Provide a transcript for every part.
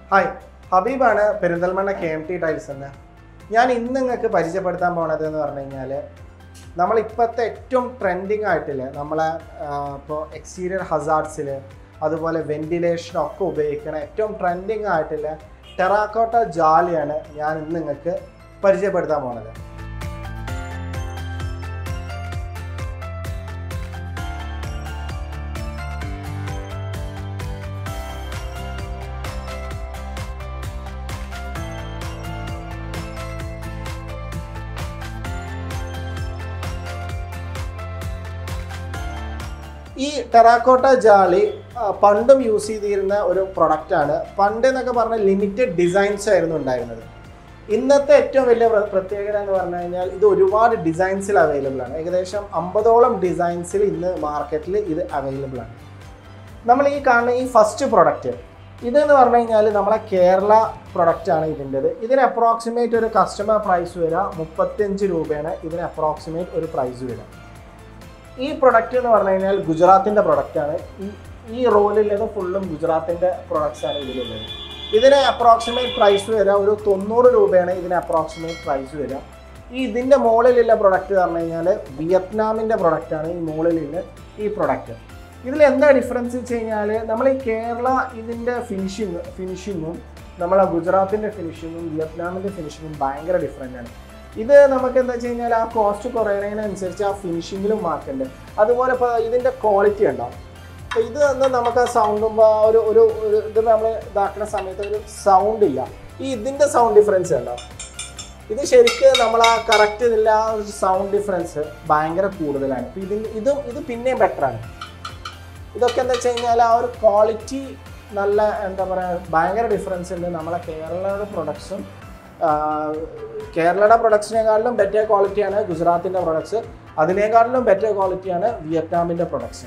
hi ഹബീബാണ് Perinthalmanna K M T tiles എന്ന് ഞാൻ ഇന്ന് നിങ്ങൾക്ക് പരിചയപ്പെടുത്താൻ പോണത് എന്ന് പറഞ്ഞു കഴിഞ്ഞാൽ നമ്മളിപ്പോഴത്തെ ഏറ്റവും ട്രെൻഡിങ് ആയിട്ടില്ലേ നമ്മളെ ഇപ്പോൾ എക്സ്റ്റീരിയർ ഹസാർഡ്സിൽ അതുപോലെ വെന്റിലേഷനൊക്കെ ഉപയോഗിക്കണ ഏറ്റവും ട്രെൻഡിങ് ആയിട്ടുള്ള ടെറാക്കോട്ട ജാലിയാണ് ഞാൻ ഇന്ന് നിങ്ങൾക്ക് പരിചയപ്പെടുത്താൻ പോണത് ഈ ടെറാക്കോട്ട ജാളി ആ, പണ്ടും യൂസ് ചെയ്തിരുന്ന ഒരു പ്രൊഡക്റ്റാണ് പണ്ട് എന്നൊക്കെ പറഞ്ഞാൽ ലിമിറ്റഡ് ഡിസൈൻസ് ആയിരുന്നു ഉണ്ടായിരുന്നത് ഇന്നത്തെ ഏറ്റവും വലിയ പ്ര- പ്രത്യേകത എന്ന് പറഞ്ഞു കഴിഞ്ഞാൽ ഇത് ഒരുപാട് ഡിസൈൻസിൽ അവൈലബിൾ ആണ് ഏകദേശം അമ്പതോളം ഡിസൈൻസിൽ ഇന്ന് മാർക്കറ്റിൽ ഇത് അവൈലബിൾ ആണ് നമ്മൾ ഈ കാണുന്ന ഈ ഫസ്റ്റ് പ്രൊഡക്റ്റ് ഇതെന്ന് പറഞ്ഞു കഴിഞ്ഞാൽ നമ്മളെ കേരള പ്രൊഡക്റ്റ് ആണ് ഇതിൻ്റെത് ഇതിന് അപ്രോക്സിമേറ്റ് ഒരു കസ്റ്റമർ പ്രൈസ് വരിക മുപ്പത്തിയഞ്ച് രൂപയാണ് ഇതിന് അപ്രോക്സിമേറ്റ് ഒരു പ്രൈസ് വരിക ഈ പ്രൊഡക്റ്റ് എന്ന് പറഞ്ഞു കഴിഞ്ഞാൽ ഗുജറാത്തിൻ്റെ പ്രൊഡക്റ്റാണ് ഈ ഈ റോളിലുള്ളത് ഫുള്ളും ഗുജറാത്തിൻ്റെ പ്രൊഡക്ട്സ് ആണ് ഇതിലുള്ളത് ഇതിന് അപ്രോക്സിമേറ്റ് പ്രൈസ് വരിക ഒരു തൊണ്ണൂറ് രൂപയാണ് ഇതിന് അപ്രോക്സിമേറ്റ് പ്രൈസ് വരിക ഈ ഇതിൻ്റെ മുകളിലുള്ള പ്രൊഡക്റ്റ് പറഞ്ഞു കഴിഞ്ഞാൽ വിയറ്റ്നാമിൻ്റെ പ്രൊഡക്റ്റാണ് ഈ മുകളിലുള്ള ഈ പ്രൊഡക്റ്റ് ഇതിൽ എന്താ ഡിഫറൻസ് വെച്ച് കഴിഞ്ഞാൽ നമ്മൾ ഈ കേരള ഇതിൻ്റെ ഫിനിഷിങ് ഫിനിഷിങ്ങും നമ്മളെ ഗുജറാത്തിൻ്റെ ഫിനിഷിങ്ങും വിയറ്റ്നാമിൻ്റെ ഫിനിഷിങ്ങും ഭയങ്കര ഡിഫറെൻ്റ് ആണ് ഇത് നമുക്ക് എന്താ വെച്ച് കഴിഞ്ഞാൽ ആ കോസ്റ്റ് കുറയുന്നതിനനുസരിച്ച് ആ ഫിനിഷിങ്ങിലും മാറ്റണ്ട് അതുപോലെ ഇപ്പോൾ ഇതിൻ്റെ ക്വാളിറ്റി ഉണ്ടാവും അപ്പോൾ ഇത് തന്നെ നമുക്ക് സൗണ്ടും ഒരു ഒരു ഒരു ഇത് നമ്മൾ ഇതാക്കുന്ന സമയത്ത് ഒരു സൗണ്ട് ഇല്ല ഈ ഇതിൻ്റെ സൗണ്ട് ഡിഫറൻസ് ഉണ്ടാവും ഇത് ശരിക്ക് നമ്മൾ ആ കറക്റ്റ് ഇതില്ല ആ ഒരു സൗണ്ട് ഡിഫറൻസ് ഭയങ്കര കൂടുതലാണ് അപ്പോൾ ഇതിൽ ഇതും ഇത് പിന്നെയും ബെറ്ററാണ് ഇതൊക്കെ എന്താ വെച്ച് കഴിഞ്ഞാൽ ആ ഒരു ക്വാളിറ്റി നല്ല എന്താ പറയുക ഭയങ്കര ഡിഫറൻസ് ഉണ്ട് നമ്മളെ കേരളയുടെ പ്രൊഡക്ട്സും കേരളയുടെ പ്രൊഡക്ട്സിനെക്കാട്ടിലും ബെറ്റർ ക്വാളിറ്റിയാണ് ഗുജറാത്തിൻ്റെ പ്രൊഡക്ട്സ് അതിനേക്കാട്ടിലും ബെറ്റർ ക്വാളിറ്റിയാണ് വിയറ്റ്നാമിൻ്റെ പ്രൊഡക്ട്സ്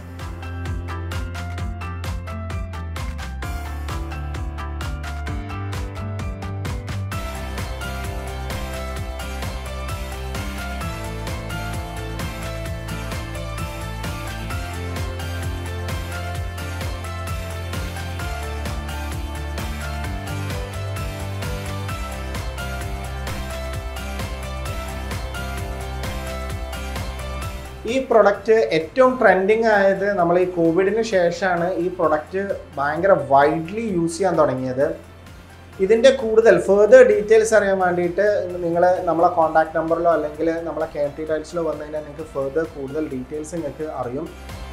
ഈ പ്രൊഡക്റ്റ് ഏറ്റവും ട്രെൻഡിങ് ആയത് നമ്മൾ ഈ കോവിഡിന് ശേഷമാണ് ഈ പ്രൊഡക്റ്റ് ഭയങ്കര വൈഡ്ലി യൂസ് ചെയ്യാൻ തുടങ്ങിയത് ഇതിൻ്റെ കൂടുതൽ ഫെർദർ ഡീറ്റെയിൽസ് അറിയാൻ വേണ്ടിയിട്ട് നിങ്ങൾ നമ്മളെ കോൺടാക്ട് നമ്പറിലോ അല്ലെങ്കിൽ നമ്മളെ കെ ടി ടൈൽസിലോ വന്നു കഴിഞ്ഞാൽ നിങ്ങൾക്ക് ഫെർദർ കൂടുതൽ ഡീറ്റെയിൽസ് നിങ്ങൾക്ക് അറിയും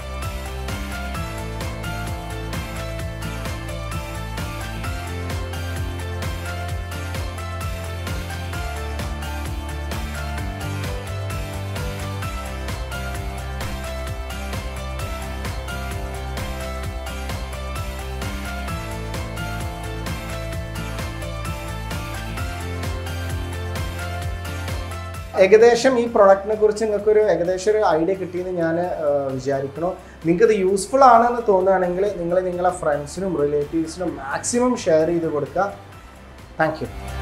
ഏകദേശം ഈ പ്രൊഡക്റ്റിനെ കുറിച്ച് നിങ്ങൾക്ക് ഒരു ഏകദേശം ഒരു ഐഡിയ കിട്ടിയെന്ന് ഞാൻ വിചാരിക്കണു നിങ്ങൾക്ക് ഇത് യൂസ്ഫുൾ ആണെന്ന് തോന്നുകയാണെങ്കിൽ നിങ്ങൾ നിങ്ങളെ ഫ്രണ്ട്സിനും റിലേറ്റീവ്സിനും മാക്സിമം ഷെയർ ചെയ്ത് കൊടുക്കുക താങ്ക് യു